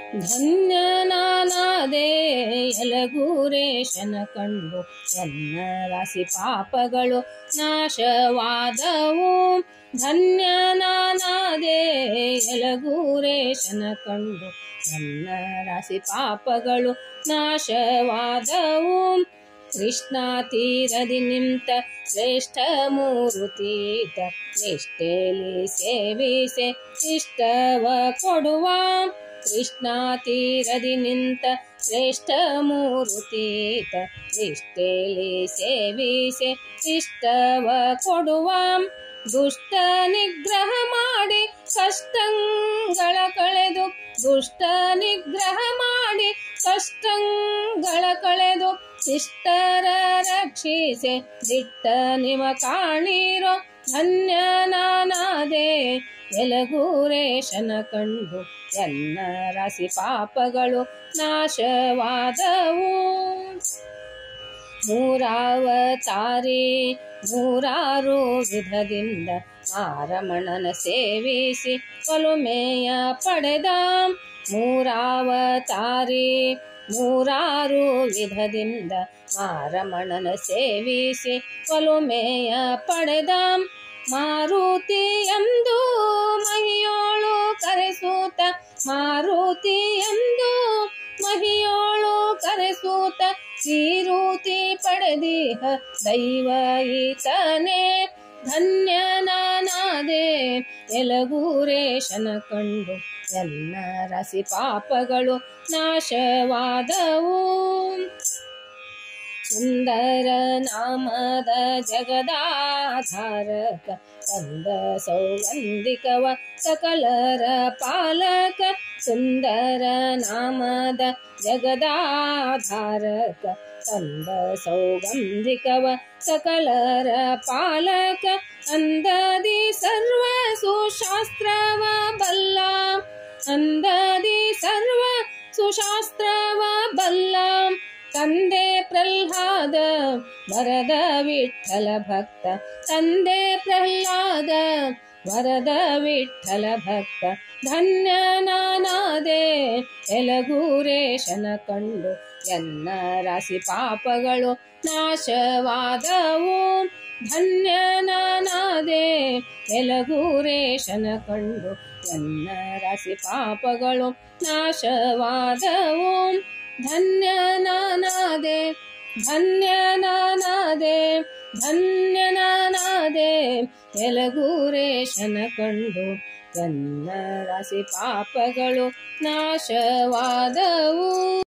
ಧನ್ಯನಾನಾದೆ ಯಲಗೂರೇಶನ ಕಂಡು ಎನ್ನ ರಾಶಿ ಪಾಪಗಳು ನಾಶವಾದವು ಧನ್ಯನಾನಾದೆ ಯಲಗೂರೇಶನ ಕಂಡು ಎನ್ನ ರಾಶಿ ಪಾಪಗಳು ನಾಶವಾದವು ಕೃಷ್ಣ ತೀರದಿ ನಿಂತ ಶ್ರೇಷ್ಠ ಮೂರುತೀತ ನಿಷ್ಠೆಲಿ ಸೇವಿಸೆ ಇಷ್ಟವ ಕೊಡುವ ಕೃಷ್ಣ ತೀರದಿ ನಿಂತ ಶ್ರೇಷ್ಠ ಮೂರುತೀತ ನಿಷ್ಠೆಲಿ ಸೇವಿಸೆ ಇಷ್ಟವ ಕೊಡುವ ದುಷ್ಟ ನಿಗ್ರಹ ಮಾಡಿ ಕಷ್ಟಗಳ ಕಳೆದು ದುಷ್ಟ ನಿಗ್ರಹ ಮಾಡಿ ಕಷ್ಟಗಳ ಕಳೆದು ಶಿಷ್ಟರ ರಕ್ಷಿಸೆ ದಿಟ್ಟ ನಿಮ ಕಾಣಿರೋ ಧನ್ಯನಾನಾದೆ ಎಲಗೂರೇಶನ ಕಂಡು ಎನ್ನ ರಾಶಿ ಪಾಪಗಳು ನಾಶವಾದವು ಮೂರಾವತಾರಿ ನೂರಾರು ವಿಧದಿಂದ ಮಾರಮಣನ ಸೇವಿಸಿ ಒಲುಮೆಯ ಪಡೆದ ಮೂರಾವತಾರಿ ನೂರಾರು ವಿಧದಿಂದ ಮಾರಮಣನ ಸೇವಿಸಿ ಒಲುಮೆಯ ಪಡೆದ ಮಾರುತಿ ಎಂದು ಮಹಿಯೋಳು ಕರೆಸೂತ ಮಾರುತಿ ಎಂದು ಮಹಿಯೋಳು ಕರೆಸೂತ ಶ್ರೀರೂತಿ ಪಡೆದಿಹ ದೈವ ಈತನೇ ಧನ್ಯನಾನಾದೆ ಎಲಗೂರೇಶನ ಕಂಡು ಎಲ್ಲ ರಾಶಿ ಪಾಪಗಳು ನಾಶವಾದವು ಸುಂದರ ನಾಮದ ಜಗದಾಧಾರಕ ಕಂದ ಸೌಗಂಧಿಕವ ಸಕಲರ ಪಾಲಕ ಸುಂದರ ನಾಮದ ಜಗದಾಧಾರಕ ಕಂದ ಸೌಗಂಧಿಕವ ಸಕಲರ ಪಾಲಕ ಅಂದದಿ ಸರ್ವ ಸುಶಾಸ್ತ್ರವ ಬಲ್ಲ ಅಂದದಿ ಸರ್ವ ಸುಶಾಸ್ತ್ರವ ಬಲ್ಲ ತಂದೆ ಪ್ರಹ್ಲಾದ ವರದ ವಿಠಲ ಭಕ್ತ ತಂದೆ ಪ್ರಹ್ಲಾದ ವರದ ವಿಠಲ ಭಕ್ತ ಧನ್ಯನಾನಾದೆ ಎಲಗೂರೇಶನ ಕಂಡು ಎನ್ನ ರಾಶಿ ಪಾಪಗಳು ನಾಶವಾದವು ಧನ್ಯನಾನಾದೆ ಎಲಗೂರೇಶನ ಕಂಡು ಎನ್ನ ರಾಶಿ ಪಾಪಗಳು ನಾಶವಾದವು ಧನ್ಯನಾನಾದೆ ಧನ್ಯನಾನಾದೆ ಧನ್ಯನಾನಾದೆ ಎಲಗೂರೇಶನ ಕಂಡು ಎನ್ನ ರಾಶಿ ಪಾಪಗಳು ನಾಶವಾದವು